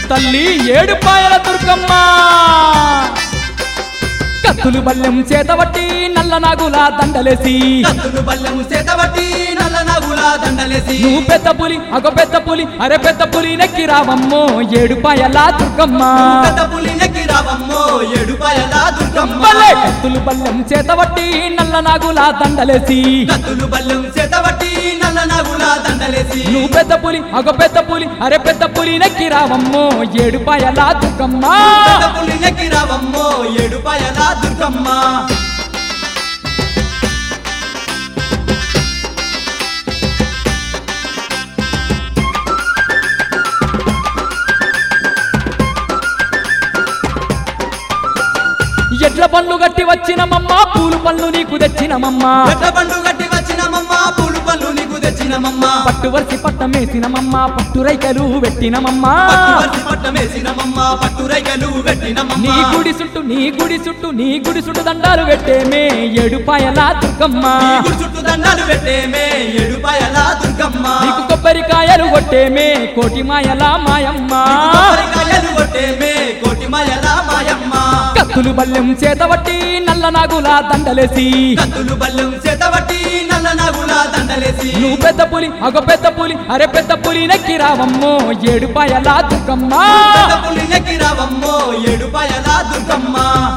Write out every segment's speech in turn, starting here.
తల్లి ఏడుపాయల దుర్గమ్మ కత్తులు బల్లెం చేతబట్టి నల్ల నాగుల దండలేసి కత్తులు బల్లెము చేతబట్టి నల్ల నగుల దండలేసి నువ్వు పెద్ద పులి అగ పెద్ద పులి అరే పెద్ద పులి నెక్కి రావమ్మో ఏడుపాయల దుర్గమ్మ పెద్ద పులి నెక్కి రావమ్మో ఏడుపాయల దుర్గమ్మ బల్లె కత్తులు బల్లెం చేతబట్టి నల్ల నాగుల దండలేసి కత్తులు బల్లెం చేతబట్టి నల్ల నగుల దండలేసి నువ్వు పెద్ద పులి అగ పెద్ద పులి అరే పెద్ద పులి నెక్కి రావమ్మో ఏడుపాయల దుర్గమ్మ పెద్ద పులి నెక్కి రావమ్మో ఏడుపాయల దుర్గమ్మ ఎడ్ల పళ్ళు గట్టి వచ్చినమమ్మ పూలు పళ్ళు నీకు తెచ్చినమమ్మ పెద్ద పండు గట్టి వచ్చినమమ్మ పూలు పళ్ళు నీకు తెచ్చినమమ్మ పట్టు వరిసి పట్టమేసినమమ్మ పట్టు రైకలు పెట్టినమమ్మ పట్టు వరిసి పట్టమేసినమమ్మ పట్టు రైకలు పెట్టినమమ్మ నీ గుడి చుట్టూ నీ గుడి చుట్టూ నీ గుడి చుట్టూ దండాలు పెట్టేమే ఏడుపాయల దుర్గమ్మ నీ గుడి చుట్టూ దండాలు పెట్టేమే ఏడుపాయల దుర్గమ్మ నీకు కొబ్బరికాయలు కొట్టేమే కోటి మాయల మాయమ్మ కొబ్బరికాయలు కొట్టేమే కోటి మాయల మాయమ్మ కత్తులు బల్లెం చేతబట్టి నల్ల నాగుల దండలేసి కత్తులు బల్లెం చేతబట్టి నల్ల నగుల దండలేసి నువ్వు పెద్ద పులి అగ పెద్ద పులి అరే పెద్ద పులి నెక్కి రావమ్మో ఏడుపాయల దుర్గమ్మ పెద్ద పులి నెక్కి రావమ్మో ఏడుపాయల దుర్గమ్మ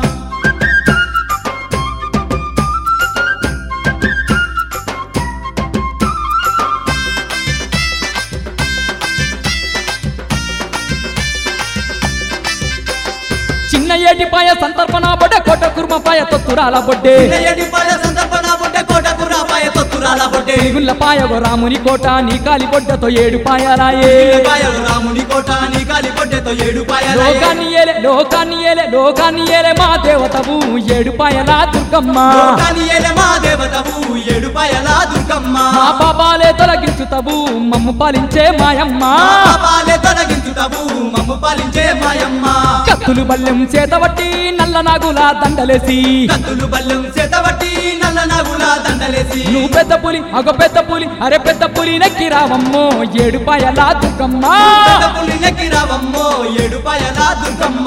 చిన్న ఏటిపాయ సంతర్పణ బొడ్డ కోట కుర్మపాయ తొత్తురాల బొడ్డే ఏడుపాయ సందర్భన బొడ్డ కోట కుర్రాపాయ తొత్తురాల బొడ్డే గుల్ల పాయగో రాముని కోట నీ కాలి బొడ్డతో ఏడుపాయలాయే పాయలు రాముని కోట నీ కాలి బొడ్డతో ఏడుపాయల లోకాన్ని ఏలే లోకాన్ని ఏలే లోకాన్ని ఏలే మా దేవతవు ఏడుపాయల దుర్గమ్మ లోకాని ఏలే మా దేవతవు ఏడుపాయల దుర్గమ్మ మా పాపాలే తొలగించుతవు మమ్ము పాలించే మాయమ్మ పాపాలే తొలగించుటవు మమ్ము పాలించే మాయమ్మ కత్తులు బల్లెం చేతబట్టి నల్ల నాగుల దండలేసి కత్తులు బల్లెం చేతబట్టి నల్ల నగుల దండలేసి నువ్వు పెద్ద పులి అగ పెద్ద పులి అరే పెద్ద పులి నెక్కి రావమ్మో ఏడుపాయల దుర్గమ్మ పెద్ద పులి నెక్కి రావమ్మో ఏడుపాయల దుర్గమ్మ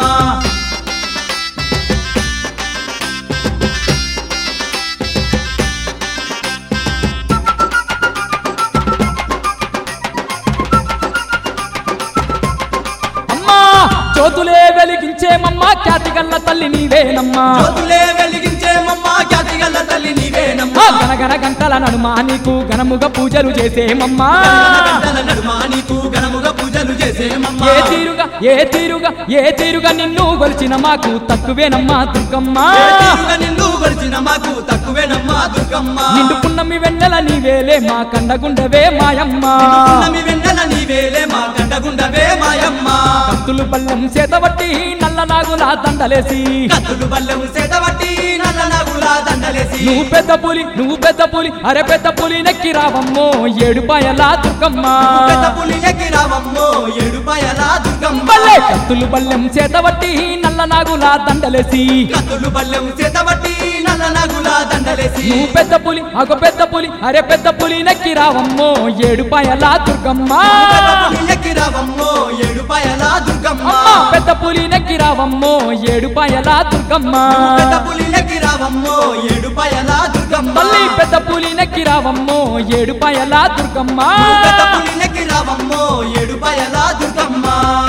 అమ్మా జ్యోతులే వెలిగించేమమ్మ ఖ్యాతి గల్ల తల్లి నీవేనమ్మా జ్యోతులే వెలిగించే మమ్మ ఖ్యాతి గల్ల తల్లి ఆ నీవేనమ్మా గనగన గంటల నడుమా నీకు ఘనముగా పూజలు చేసేమమ్మా గంటల నడుమ నీకు ఘనముగా పూజలు చేసేమమ్మ ఏ తీరుగా ఏ తీరుగా ఏ తీరుగా నిన్ను గొలిచిన మాకు తక్కువేనమ్మా దుర్గమ్మ ఏ తీరుగా నిన్ను గడిచిన మాకు తక్కువేనమ్మా దుర్గమ్మ నిండు పున్నమి వెన్నెల నీవేలే మా కండగుండవే మాయమ్మ పున్నమి వెన్నెల నీవేలే మా కంటగుండవే మాయమ్మ కత్తులు బల్లం చేతబట్టి నల్ల నాగుల దండలేసి కత్తులు బల్లెం చేతబట్టి నల్ల నగుల దండలేసి నువ్వు పెద్ద పులి నువ్వు పెద్ద పులి అరే పెద్ద పులి నెక్కి రావమ్మో ఏడుపాయల దుర్గమ్మ పెద్ద పులి ఎక్కి రావమ్మో ఏడుపాయల దుర్గమ్మ బల్లే కత్తులు బల్లెం చేతబట్టి నల్ల నాగుల దండలేసి కత్తులు బల్లెం చేతబట్టి నల్ల నగుల దండలేసి నువ్వు పెద్ద పులి అగ పెద్ద పులి అరే పెద్ద పులి నెక్కి రావమ్మో ఏడుపాయల దుర్గమ్మ పెద్ద పులి ఎక్కి రావమ్మో ఏడుపాయల దుర్గమ్మ అమ్మ పెద్ద పులి నెక్కి రావమ్మో ఏడుపాయల దుర్గమ్మ పెద్ద పులి ఎక్కి రావమ్మో ఏడుపాయల దుర్గమ్మ తల్లి పెద్ద పులి నెక్కి రావమ్మో ఏడుపాయల దుర్గమ్మ పెద్ద పులి ఎక్కి రావమ్మో ఏడుపాయల దుర్గమ్మ